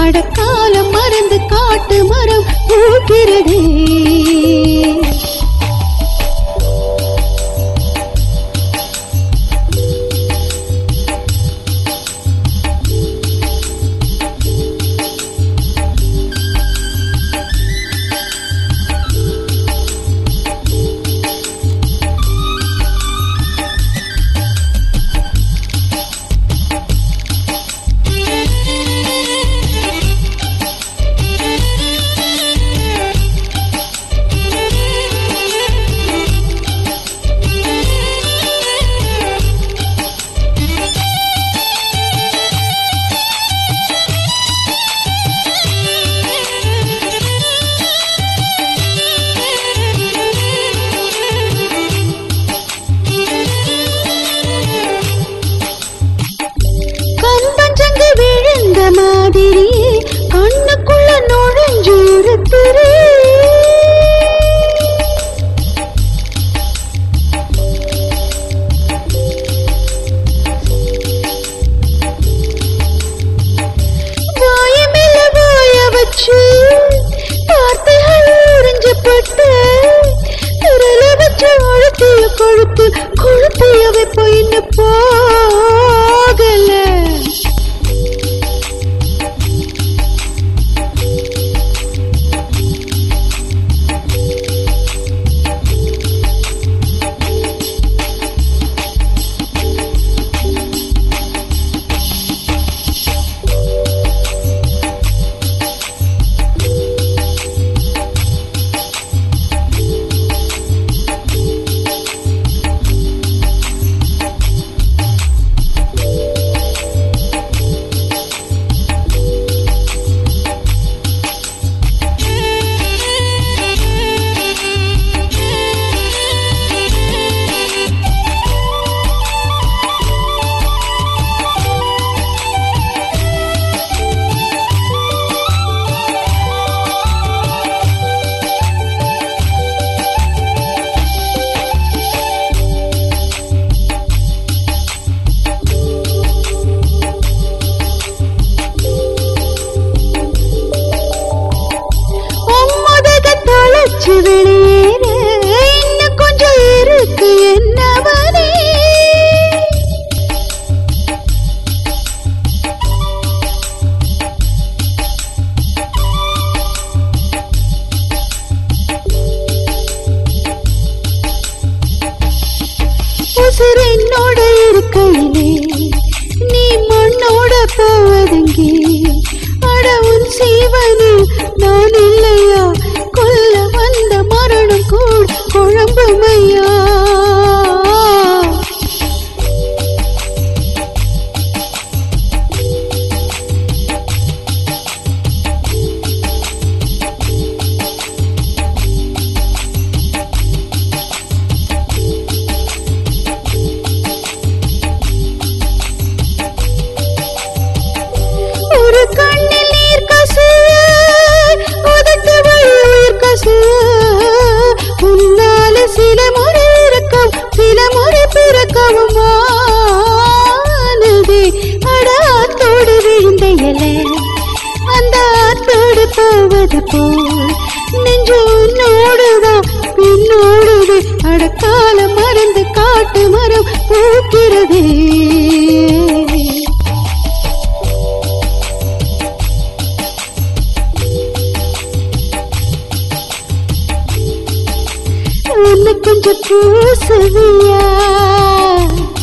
அடக்காலம் மறந்து காட்டு மரம் பூக்கிறதே கண்பஞ்சங்கு விழுந்த மாதிரி கண்ணுக்குள்ள நுழைஞ்சு இருக்கிறே வாய மேல வாய வச்சு வார்த்தைகள் உறிஞ்சப்பட்டு விரல வச்சு அழுத்திய கொழுத்து கொழுத்தியவை போயின்னு போகல உம்முதக தொலைச்சு வெளியேற இன்னும் கொஞ்சம் இருக்கு என்னவனே உசுர் என்னோட இருக்கையிலே நீ மண்ணோட போவதெங்கே அட உன் சீவனில் நான் இல்லையா கொல்ல வந்த மரணம் கூட குழம்புமையா ஒரு கண்ணில் நீர் கசிய உதட்டு உயிர் கசிய உன்னால சில முறை இருக்கம் சில முறை பிறக்கவும் ஆனதே அடாத்தோடு விழுந்த இலை அந்த ஆத்தோடு போவது போல் நெஞ்சு உன்னோடுதான் பின்னோடுது அடக்கால மறந்து காட்டு மரம் பூக்கிறதே உன்னை கொஞ்சம் பூசுவியா